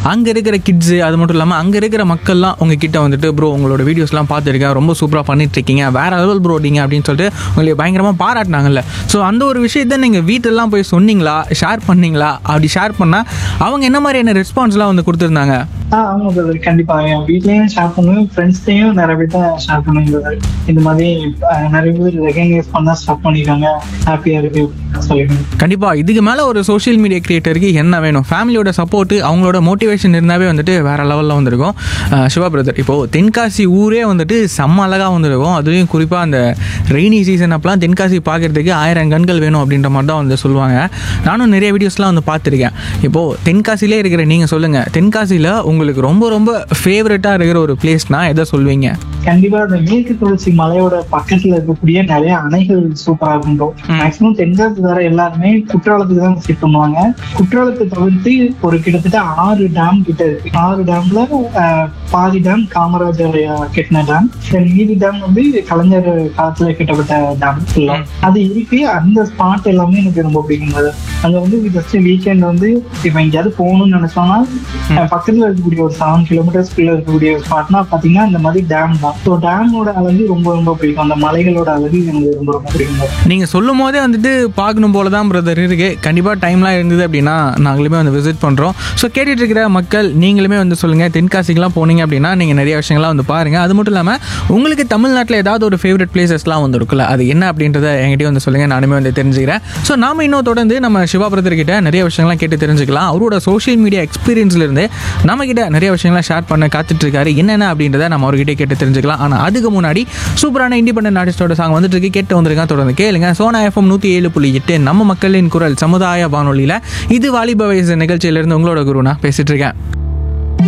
அங்கே இருக்கிற கிட்ஸு அது மட்டும் இல்லாமல் அங்கே இருக்கிற மக்கள்லாம் உங்ககிட்ட வந்துட்டு ப்ரோ உங்களோட வீடியோஸ்லாம் பார்த்துருக்கேன் ரொம்ப சூப்பராக பண்ணிட்டு இருக்கீங்க வேற லெவல் ப்ரோ நீங்கள் அப்படின்னு சொல்லிட்டு உங்களை பயங்கரமாக பாராட்டினாங்கல்ல ஸோ அந்த ஒரு விஷயத்த நீங்கள் வீட்டிலலாம் போய் சொன்னீங்களா ஷேர் பண்ணீங்களா அப்படி ஷேர் பண்ணால் அவங்க என்ன மாதிரியான ரெஸ்பான்ஸ்லாம் வந்து கொடுத்துருந்தாங்க ஆஹ் ஆமா பிரதர் கண்டிப்பா என் வீட்லயும் ஷேர் பண்ணுவேன் ஃப்ரெண்ட்ஸ்லயும் நிறைய பேர் தான் ஷேர் பண்ணுவேன் brother. இந்த மாதிரி ஆஹ் நிறைய பேர் ரெகனைஸ் பண்ண ஸ்டார்ட் பண்ணிருக்காங்க ஹாப்பியா இருக்கு சொல்லிடுங்க கண்டிப்பாக இதுக்கு மேலே ஒரு சோஷியல் மீடியா கிரியேட்டருக்கு என்ன வேணும் ஃபேமிலியோட சப்போர்ட்டு அவங்களோட மோட்டிவேஷன் இருந்தாவே வந்துட்டு வேற லெவலில் வந்திருக்கும் அஹ் சிவா பிரதர் இப்போது தென்காசி ஊரே வந்துட்டு செம்ம அழகாக வந்திருக்கும் அதுலேயும் குறிப்பாக அந்த ரெய்னி சீசன் அப்பலாம் தென்காசி பார்க்கறதுக்கு ஆயிரம் கண்கள் வேணும் அப்படின்ற மாதிரி தான் வந்து சொல்லுவாங்க நானும் நிறைய வீடியோஸ்லாம் வந்து பார்த்துருக்கேன் இப்போது தென்காசியிலே இருக்கிற நீங்கள் சொல்லுங்கள் தென்காசியில் உங்களுக்கு ரொம்ப ரொம்ப ஃபேவரட்டாக இருக்கிற ஒரு பிளேஸ்னா எதை சொல்வீங்க கண்டிப்பா இந்த மேற்கு தொடர்ச்சி மலையோட பக்கத்துல இருக்கக்கூடிய நிறைய அணைகள் சூப்பரா இருக்கும் மேக்சிமம் தென்காசி வர எல்லாருமே குற்றாலத்துக்கு தான் விசிட் பண்ணுவாங்க குற்றாலத்தை தவிர்த்து ஒரு கிட்டத்தட்ட ஆறு டேம் கிட்ட இருக்கு ஆறு டேம்ல ஆஹ், பாதி டேம் காமராஜர் கட்டின டேம் தென் மீதி டேம் வந்து கலைஞர் காலத்துல கட்டப்பட்ட டேம் ஃபுல்லா அது இருக்கு அந்த ஸ்பாட் எல்லாமே எனக்கு ரொம்ப பிடிக்கும் brother. அங்க வந்து ஜஸ்ட் வீக்கெண்ட் வந்து இப்ப எங்கேயாவது போகணும்னு நினைச்சோம்னா அஹ், பக்கத்துல இருக்கக்கூடிய ஒரு செவன் கிலோமீட்டர்ஸ்க்குள்ள இருக்கக்கூடிய ஒரு ஸ்பாட்னா பாத்தீங்கன்னா இந்த மாதிரி டேம் தான் ஸோ டேமோட அழகு ரொம்ப ரொம்ப பிடிக்கும் அந்த மலைகளோட அழகு எனக்கு ரொம்ப ரொம்ப பிடிக்கும் brother. நீங்கள் சொல்லும் போதே வந்துட்டு பார்க்கணும் போல தான் பிரதர் இருக்கு கண்டிப்பாக டைம்லாம் இருந்தது அப்படின்னா நாங்களுமே வந்து விசிட் பண்ணுறோம் ஸோ கேட்டுட்டு இருக்கிற மக்கள் நீங்களுமே வந்து சொல்லுங்கள் தென்காசிக்கெலாம் போனீங்க அப்படின்னா நீங்கள் நிறைய விஷயங்கள்லாம் வந்து பாருங்கள் அது மட்டும் இல்லாமல் உங்களுக்கு தமிழ்நாட்டில் ஏதாவது ஒரு ஃபேவரட் பிளேசஸ்லாம் வந்து இருக்குல்ல அது என்ன அப்படின்றத என்கிட்டயும் வந்து சொல்லுங்கள் நானுமே வந்து தெரிஞ்சுக்கிறேன் ஸோ நாம இன்னும் தொடர்ந்து நம்ம சிவா பிரதர் கிட்ட நிறைய விஷயங்கள்லாம் கேட்டு தெரிஞ்சுக்கலாம் அவரோட சோஷியல் மீடியா எக்ஸ்பீரியன்ஸ்லேருந்து நம்ம கிட்ட நிறைய விஷயங்கள்லாம் ஷேர் பண்ண காத்துட்டு இருக்காரு என்னென்ன அப்படின்றத நம்ம அவர்கிட்ட கேட்டு தெரிஞ்சுக்கலாம் ஆனால் அதுக்கு முன்னாடி சூப்பரான இண்டிபெண்டன்ட் ஆர்டிஸ்டோட சாங் வந்துட்டு இருக்கு கேட்டு வந்திருக்கேன் தொடர்ந்து கேளுங்க சோனா எஃப்எம் நூற்றி ஏழு புள்ளி எட்டு நம்ம மக்களின் குரல் சமுதாய வானொலியில் இது வாலிப வயசு நிகழ்ச்சியிலிருந்து உங்களோட குரு நான் பேசிட்டு இருக்கேன்